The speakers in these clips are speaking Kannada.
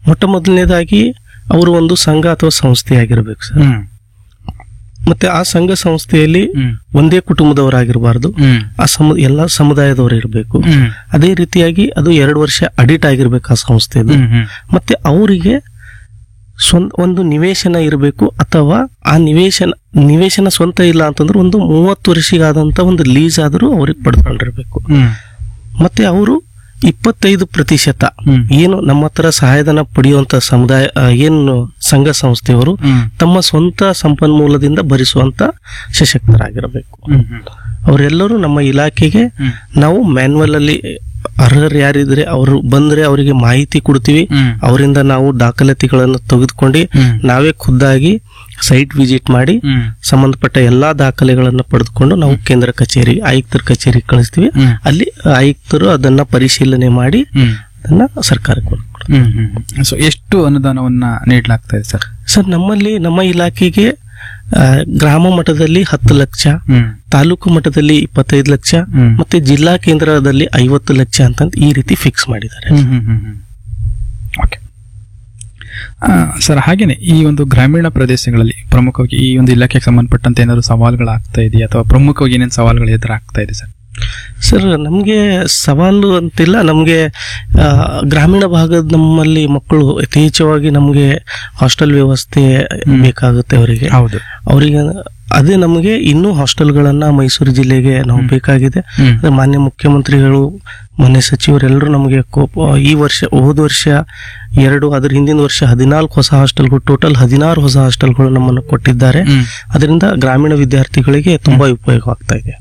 ಮೊಟ್ಟ ಮೊದಲನೇದಾಗಿ ಅವರು ಒಂದು ಸಂಘ ಅಥವಾ ಸಂಸ್ಥೆ ಆಗಿರ್ಬೇಕು ಸರ್ ಹ್ಮ್ ಮತ್ತೆ ಆ ಸಂಘ ಸಂಸ್ಥೆಯಲ್ಲಿ ಹ್ಮ್ ಒಂದೇ ಕುಟುಂಬದವರಾಗಿರಬಾರ್ದು ಹ್ಮ್ ಆ ಸಮ ಎಲ್ಲ ಸಮುದಾಯದವರು ಇರಬೇಕು ಹ್ಮ್ ಅದೇ ರೀತಿಯಾಗಿ ಅದು ಎರಡು ವರ್ಷ ಅಡಿಟ್ ಆಗಿರ್ಬೇಕು ಆ ಸಂಸ್ಥೆದು ಹ್ಮ್ ಹ್ಮ್ ಮತ್ತೆ ಅವರಿಗೆ ಸ್ವಂತ ಒಂದು ನಿವೇಶನ ಇರಬೇಕು ಅಥವಾ ಆ ನಿವೇಶನ ನಿವೇಶನ ಸ್ವಂತ ಇಲ್ಲ ಅಂತಂದ್ರೆ ಒಂದು ಮೂವತ್ತು ವರ್ಷಿಗಾದಂತ ಒಂದು ಲೀಸ್ ಆದರೂ ಅವ್ರಿಗೆ ಪಡ್ಕೊಂಡಿರ್ಬೇಕು ಹ್ಮ್ ಮತ್ತೆ ಅವರು ಇಪ್ಪತ್ತೈದು ಪ್ರತಿಶತ ಹ್ಮ್. ಏನು ನಮ್ಮ ಹತ್ರ ಸಹಾಯಧನ ಪಡೆಯುವಂತ ಸಮುದಾಯ ಆ, ಏನು ಸಂಘ ಸಂಸ್ಥೆಯವರು ಹ್ಮ್ ತಮ್ಮ ಸ್ವಂತ ಸಂಪನ್ಮೂಲದಿಂದ ಭರಿಸುವಂತ ಸಶಕ್ತರಾಗಿರಬೇಕು ಹ್ಮ್ ಹ್ಮ್ ಅವರೆಲ್ಲರೂ ನಮ್ಮ ಇಲಾಖೆಗೆ ಹ್ಮ್. ನಾವು ಮ್ಯಾನ್ಯಲ್ ಅಲ್ಲಿ ಅರ್ಹರು ಯಾರಿದ್ರೆ ಅವರು ಬಂದ್ರೆ ಅವರಿಗೆ ಮಾಹಿತಿ ಕೊಡ್ತೀವಿ ಹ್ಮ್. ಅವರಿಂದ ನಾವು ದಾಖಲಾತಿಗಳನ್ನು ತೆಗೆದುಕೊಂಡು ಹ್ಮ್. ನಾವೇ ಖುದ್ದಾಗಿ ಸೈಟ್ ವಿಸಿಟ್ ಮಾಡಿ ಹ್ಮ್ ಸಂಬಂಧಪಟ್ಟ ಎಲ್ಲಾ ದಾಖಲೆಗಳನ್ನು ಪಡೆದುಕೊಂಡು ನಾವು ಕೇಂದ್ರ ಕಚೇರಿ ಆಯುಕ್ತರ ಕಚೇರಿಗೆ ಕಳಿಸ್ತೀವಿ ಹ್ಮ್. ಅಲ್ಲಿ ಆಯುಕ್ತರು ಅದನ್ನ ಪರಿಶೀಲನೆ ಮಾಡಿ ಹ್ಮ್ ಅದನ್ನ ಸರ್ಕಾರಕ್ಕೆ ಕೊಡ್ತಾರೆ ಹ್ಮ್ ಹ್ಮ್ ಸೊ ಎಷ್ಟು ಅನುದಾನವನ್ನ ನೀಡಲಾಗ್ತಾ ಇದೆ ಸರ್ ಸರ್ ನಮ್ಮಲ್ಲಿ ನಮ್ಮ ಇಲಾಖೆಗೆ ಆ, ಗ್ರಾಮ ಮಟ್ಟದಲ್ಲಿ ಹತ್ತು ಲಕ್ಷ ಹ್ಮ್ ತಾಲೂಕು ಮಟ್ಟದಲ್ಲಿ ಇಪ್ಪತ್ತೈದು ಲಕ್ಷ ಹ್ಮ್. ಮತ್ತೆ ಜಿಲ್ಲಾ ಕೇಂದ್ರದಲ್ಲಿ ಐವತ್ತು ಲಕ್ಷ ಅಂತ ಈ ರೀತಿ ಫಿಕ್ಸ್ ಮಾಡಿದ್ದಾರೆ ಹ್ಮ್ ಹ್ಮ್ ಹ್ಮ್ ಹ್ಮ್ ಓಕೆ ಸರ್ ಹಾಗೇನೆ ಈ ಒಂದು ಗ್ರಾಮೀಣ ಪ್ರದೇಶಗಳಲ್ಲಿ ಪ್ರಮುಖವಾಗಿ ಈ ಒಂದು ಇಲಾಖೆಗೆ ಸಂಬಂಧಪಟ್ಟಂತೆ ಏನಾದ್ರು ಸವಾಲುಗಳಾಗ್ತಾ ಇದೆಯಾ ಅಥವಾ ಪ್ರಮುಖವಾಗಿ ಏನೇನು ಸವಾಲುಗಳು ಎದುರಾಗ್ತಾ ಇದೆ ಸರ್ ಸರ್ ನಮಗೆ ಸವಾಲು ಅಂತಿಲ್ಲ ನಮಗೆ ಆ, ಗ್ರಾಮೀಣ ಭಾಗದ ನಮ್ಮಲ್ಲಿ ಮಕ್ಕಳು ಯಥೇಚ್ಛವಾಗಿ ನಮಗೆ ಹಾಸ್ಟೆಲ್ ವ್ಯವಸ್ಥೆ ಬೇಕಾಗುತ್ತೆ ಅವರಿಗೆ ಹೌದು ಅವರಿಗೆ ಅದೇ ನಮಗೆ ಇನ್ನೂ ಹಾಸ್ಟೆಲ್ಗಳನ್ನ ಮೈಸೂರು ಜಿಲ್ಲೆಗೆ ನಾವು ಬೇಕಾಗಿದೆ ಹ್ಮ್. ಅದೇ ಮಾನ್ಯ ಮುಖ್ಯಮಂತ್ರಿಗಳು ಮಾನ್ಯ ಸಚಿವರೆಲ್ಲರೂ ನಮಗೆ ಕೋಪ ಈ ವರ್ಷ ಹೋದ ವರ್ಷ ಎರಡು ಅದ್ರ ಹಿಂದಿನ ವರ್ಷ ಹದಿನಾಲ್ಕು ಹೊಸ ಹಾಸ್ಟೆಲ್ಗಳು ಟೋಟಲ್ ಹದಿನಾರು ಹೊಸ ಹಾಸ್ಟೆಲ್ಗಳು ನಮ್ಮನ್ನು ಕೊಟ್ಟಿದ್ದಾರೆ ಹ್ಮ್. ಅದರಿಂದ ಗ್ರಾಮೀಣ ವಿದ್ಯಾರ್ಥಿಗಳಿಗೆ ತುಂಬಾ ಉಪಯೋಗವಾಗ್ತಾ ಇದೆ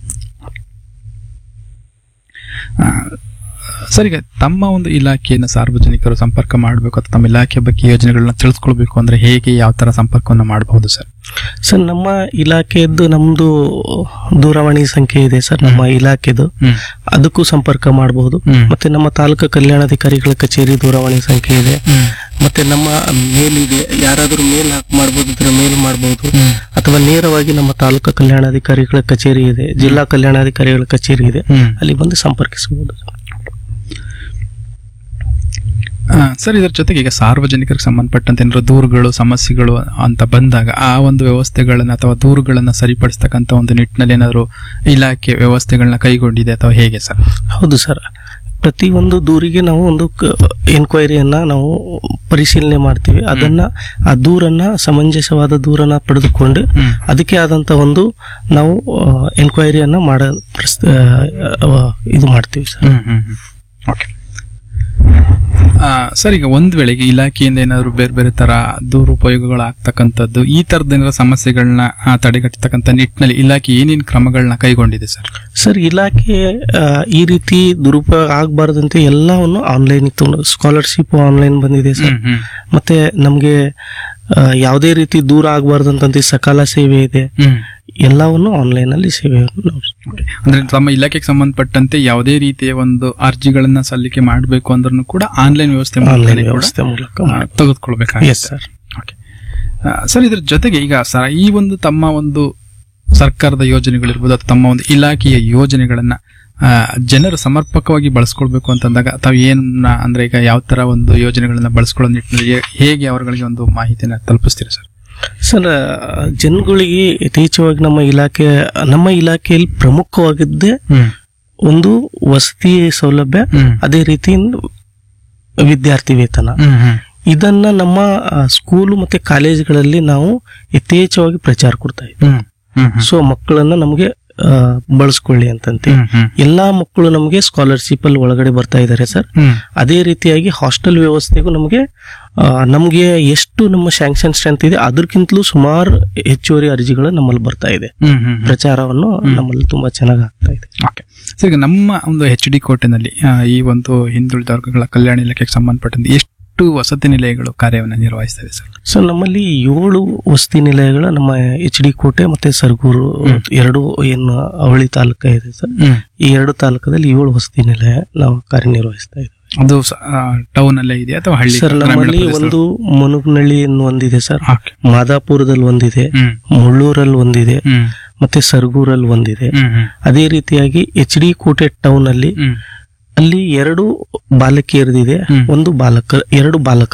ಆ, ಸರ್ ಈಗ ತಮ್ಮ ಒಂದು ಇಲಾಖೆಯನ್ನು ಸಾರ್ವಜನಿಕರು ಸಂಪರ್ಕ ಮಾಡಬೇಕು ಅಥವಾ ತಮ್ಮ ಇಲಾಖೆ ಬಗ್ಗೆ ಯೋಜನೆಗಳನ್ನ ತಿಳಿಸ್ಕೊಳ್ಬೇಕು ಅಂದ್ರೆ ಹೇಗೆ ಯಾವ ತರ ಸಂಪರ್ಕವನ್ನು ಮಾಡಬಹುದು ಸರ್ ಸರ್ ನಮ್ಮ ಇಲಾಖೆಯದ್ದು ನಮ್ದು ದೂರವಾಣಿ ಸಂಖ್ಯೆ ಇದೆ ಸರ್ ನಮ್ಮ ಇಲಾಖೆದು ಹ್ಮ್ ಅದಕ್ಕೂ ಸಂಪರ್ಕ ಮಾಡಬಹುದು ಹ್ಮ್. ಮತ್ತೆ ನಮ್ಮ ತಾಲೂಕು ಕಲ್ಯಾಣಾಧಿಕಾರಿಗಳ ಕಚೇರಿ ದೂರವಾಣಿ ಸಂಖ್ಯೆ ಇದೆ ಹ್ಮ್. ಮತ್ತೆ ನಮ್ಮ ಮೇಲ್ ಇದೆ ಯಾರಾದರೂ ಮೇಲ್ ಹಾಕಿ ಮಾಡ್ಬೋದು ಇದ್ರೆ ಮೇಲ್ ಮಾಡಬಹುದು ಹ್ಮ್. ಅಥವಾ ನೇರವಾಗಿ ನಮ್ಮ ತಾಲೂಕು ಕಲ್ಯಾಣಾಧಿಕಾರಿಗಳ ಕಚೇರಿ ಇದೆ ಜಿಲ್ಲಾ ಕಲ್ಯಾಣಾಧಿಕಾರಿಗಳ ಕಚೇರಿ ಇದೆ ಹ್ಮ್. ಅಲ್ಲಿ ಬಂದು ಸಂಪರ್ಕಿಸಬಹುದು ಆ, ಸರ್ ಇದರ ಜೊತೆಗೆ ಈಗ ಸಾರ್ವಜನಿಕರಿಗೆ ಸಂಬಂಧಪಟ್ಟಂತೆ ಏನಾದ್ರು ದೂರುಗಳು ಸಮಸ್ಯೆಗಳು ಅಂತ ಬಂದಾಗ ಆ ಒಂದು ವ್ಯವಸ್ಥೆಗಳನ್ನ ಅಥವಾ ದೂರುಗಳನ್ನ ಸರಿಪಡಿಸ್ತಕ್ಕಂಥ ಒಂದು ನಿಟ್ಟಿನಲ್ಲಿ ಏನಾದ್ರು ಇಲಾಖೆ ವ್ಯವಸ್ಥೆಗಳನ್ನ ಕೈಗೊಂಡಿದೆ ಅಥವಾ ಹೇಗೆ ಸರ್ ಹೌದು ಸರ್ ಪ್ರತಿ ಒಂದು ದೂರಿಗೆ ನಾವು ಒಂದು ಎನ್ಕ್ವೈರಿಯನ್ನ ನಾವು ಪರಿಶೀಲನೆ ಮಾಡ್ತೀವಿ ಅದನ್ನ ಆ ದೂರನ್ನ ಸಮಂಜಸವಾದ ದೂರನ್ನ ಪಡೆದುಕೊಂಡು ಹ್ಮ್. ಅದಕ್ಕೆ ಆದಂತ ಒಂದು ನಾವು ಎನ್ಕ್ವೈರಿಯನ್ನ ಮಾಡ ಪ್ರಸ್- ಆ, ಆ, ಇದು ಮಾಡ್ತೀವಿ ಸರ್ ಹ್ಮ್ ಹ್ಮ್ ಹ್ಮ್. ಓಕೆ ಆ, ಸರ್ ಈಗ ಒಂದ್ ವೇಳೆಗೆ ಇಲಾಖೆಯಿಂದ ಏನಾದ್ರು ಬೇರೆ ಬೇರೆ ತರ ದುರುಪಯೋಗಗಳಾಗ್ತಕ್ಕಂಥದ್ದು ಈ ತರದ ಏನಾದ್ರು ಸಮಸ್ಯೆಗಳನ್ನ ಆ, ತಡೆಗಟ್ಟತಕ್ಕಂಥ ನಿಟ್ಟಿನಲ್ಲಿ ಇಲಾಖೆ ಏನೇನು ಕ್ರಮಗಳನ್ನ ಕೈಗೊಂಡಿದೆ ಸರ್ ಸರ್ ಇಲಾಖೆ ಆ, ಈ ರೀತಿ ದುರುಪಯೋಗ ಆಗಬಾರ್ದಂತೆ ಎಲ್ಲವನ್ನು ಆನ್ಲೈನ್ ಇತ್ತು ಸ್ಕಾಲರ್ಶಿಪ್ ಆನ್ಲೈನ್ ಬಂದಿದೆ ಸರ್ ಹ್ಮ್ ಹ್ಮ್ ಮತ್ತೆ ನಮಗೆ ಯಾವುದೇ ರೀತಿ ದೂರ ಆಗಬಾರ್ದಂತ ಸಕಾಲ ಸೇವೆ ಇದೆ ಹ್ಮ್ ಎಲ್ಲವನ್ನು ಆನ್ಲೈನ್ ಅಲ್ಲಿ ಸೇವೆಯನ್ನು ನಾವು ಅಂದ್ರೆ ತಮ್ಮ ಇಲಾಖೆಗೆ ಸಂಬಂಧಪಟ್ಟಂತೆ ಯಾವುದೇ ರೀತಿಯ ಒಂದು ಅರ್ಜಿಗಳನ್ನ ಸಲ್ಲಿಕೆ ಮಾಡಬೇಕು ಅಂದ್ರೂ ಕೂಡ ಆನ್ಲೈನ್ ವ್ಯವಸ್ಥೆ ಆನ್ಲೈನ್ ಮೂಲಕನೇ ಕೂಡ, ವ್ಯವಸ್ಥೆ ಮೂಲಕ ಆ, ತೆಗೆದುಕೊಳ್ಬೇಕಾಗುತ್ತೆ ಎಸ್ ಸರ್ ಓಕೆ ಆ, ಸರ್ ಇದ್ರ ಜೊತೆಗೆ ಈಗ ಸರ್ ಈ ಒಂದು ತಮ್ಮ ಒಂದು ಸರ್ಕಾರದ ಯೋಜನೆಗಳಿರ್ಬೋದು ಅಥವಾ ತಮ್ಮ ಒಂದು ಇಲಾಖೆಯ ಯೋಜನೆಗಳನ್ನ ಆ, ಜನರು ಸಮರ್ಪಕವಾಗಿ ಬಳಸ್ಕೊಳ್ಬೇಕು ಅಂತಂದಾಗ ತಾವು ಏನ ಅಂದ್ರೆ ಈಗ ಯಾವ ತರ ಒಂದು ಯೋಜನೆಗಳನ್ನ ಬಳಸ್ಕೊಳ್ಳೋ ನಿಟ್ಟಿನಲ್ಲಿ ಹೇ- ಹೇಗೆ ಅವರುಗಳಿಗೆ ಒಂದು ಮಾಹಿತಿನ ತಲುಪಿಸ್ತೀರಾ ಸರ್ ಸರ್ ಜನಗಳಿಗೆ ಯಥೇಚ್ಛವಾಗಿ ನಮ್ಮ ಇಲಾಖೆ ನಮ್ಮ ಇಲಾಖೆಯಲ್ಲಿ ಪ್ರಮುಖವಾಗಿದ್ದೇ ಹ್ಮ್ ಒಂದು ವಸತಿ ಸೌಲಭ್ಯ ಹ್ಮ್. ಅದೇ ರೀತಿ ವಿದ್ಯಾರ್ಥಿ ವೇತನ ಹ್ಮ್ ಹ್ಮ್ ಇದನ್ನ ನಮ್ಮ ಆ, ಸ್ಕೂಲು ಮತ್ತೆ ಕಾಲೇಜುಗಳಲ್ಲಿ ನಾವು ಯಥೇಚ್ಛವಾಗಿ ಪ್ರಚಾರ ಕೊಡ್ತಾ ಇದ್ದೀವಿ ಹ್ಮ್ ಹ್ಮ್ ಹ್ಮ್ ಸೊ ಮಕ್ಕಳನ್ನ ನಮಗೆ ಆ, ಬಳಸ್ಕೊಳ್ಳಿ ಅಂತಂತೆ ಹ್ಮ್ ಹ್ಮ್ ಎಲ್ಲಾ ಮಕ್ಕಳು ನಮಗೆ ಸ್ಕಾಲರ್ಶಿಪ್ ಅಲ್ಲಿ ಒಳಗಡೆ ಬರ್ತಾ ಇದ್ದಾರೆ ಸರ್ ಹ್ಮ್ ಅದೇ ರೀತಿಯಾಗಿ ಹಾಸ್ಟೆಲ್ ವ್ಯವಸ್ಥೆಗೂ ನಮಗೆ ಆ, ನಮಗೆ ಎಷ್ಟು ನಮ್ಮ ಸ್ಯಾಂಕ್ಷನ್ ಸ್ಟ್ರೆಂತ್ ಇದೆ ಅದಕ್ಕಿಂತಲೂ ಸುಮಾರು ಹೆಚ್ಚುವರಿ ಅರ್ಜಿಗಳು ನಮ್ಮಲ್ಲಿ ಬರ್ತಾ ಇದೆ ಹ್ಮ್ ಹ್ಮ್ ಹ್ಮ್ ಪ್ರಚಾರವನ್ನು ನಮ್ಮಲ್ಲಿ ತುಂಬಾ ಚೆನ್ನಾಗಿ ಆಗ್ತಾ ಇದೆ ಓಕೆ ಸರ್ ಈಗ ನಮ್ಮ ಒಂದು ಎಚ್ ಡಿ ಕೋಟೆನಲ್ಲಿ ಆ, ಈ ಒಂದು ಹಿಂದುಳಿದ ವರ್ಗಗಳ ಕಲ್ಯಾಣ ಇಲಾಖೆಗೆ ಸಂಬಂಧಪಟ್ಟಂತೆ ಎಷ್ಟು ವಸತಿ ನಿಲಯಗಳು ಕಾರ್ಯವನ್ನು ನಿರ್ವಹಿಸ್ತವೆ ಸರ್ ಸೊ ನಮ್ಮಲ್ಲಿ ಏಳು ವಸತಿ ನಿಲಯಗಳ ನಮ್ಮ ಎಚ್ ಡಿ ಕೋಟೆ ಮತ್ತೆ ಸರ್ಗೂರು ಎರಡು ಏನು ಅವಳಿ ತಾಲೂಕ ಇದೆ ಸರ್ ಈ ಎರಡು ತಾಲೂಕದಲ್ಲಿ ಏಳು ವಸತಿ ನಿಲಯ ನಾವು ಕಾರ್ಯನಿರ್ವಹಿಸ್ತಾ ಇದ್ದೀವಿ ಅದು ಟೌನ್ ಅಲ್ಲೇ ಇದೆ ಅಥವಾ ಹಳ್ಳಿ ಸರ್ ಗ್ರಾಮೀಣ ನಮ್ಮಲ್ಲಿ ಪ್ರದೇಶ? ಒಂದು ಮುನುಗ್ನಳ್ಳಿ ಅನ್ನೋ ಒಂದಿದೆ ಸರ್ ಓಕೆ ಮಾದಾಪುರದಲ್ಲಿ ಒಂದಿದೆ ಹ್ಮ್ ಮುಳ್ಳೂರಲ್ಲಿ ಒಂದಿದೆ ಹ್ಮ್ ಮತ್ತೆ ಸರ್ಗೂರಲ್ಲಿ ಒಂದಿದೆ ಹ್ಮ್ ಹ್ಮ್ ಅದೇ ರೀತಿಯಾಗಿ ಎಚ್ ಡಿ ಕೋಟೆ ಟೌನ್ ಅಲ್ಲಿ ಹ್ಮ್ ಅಲ್ಲಿ ಎರಡು ಬಾಲಕಿಯರದಿದೆ ಹ್ಮ್. ಒಂದು ಬಾಲಕ ಎರಡು ಬಾಲಕ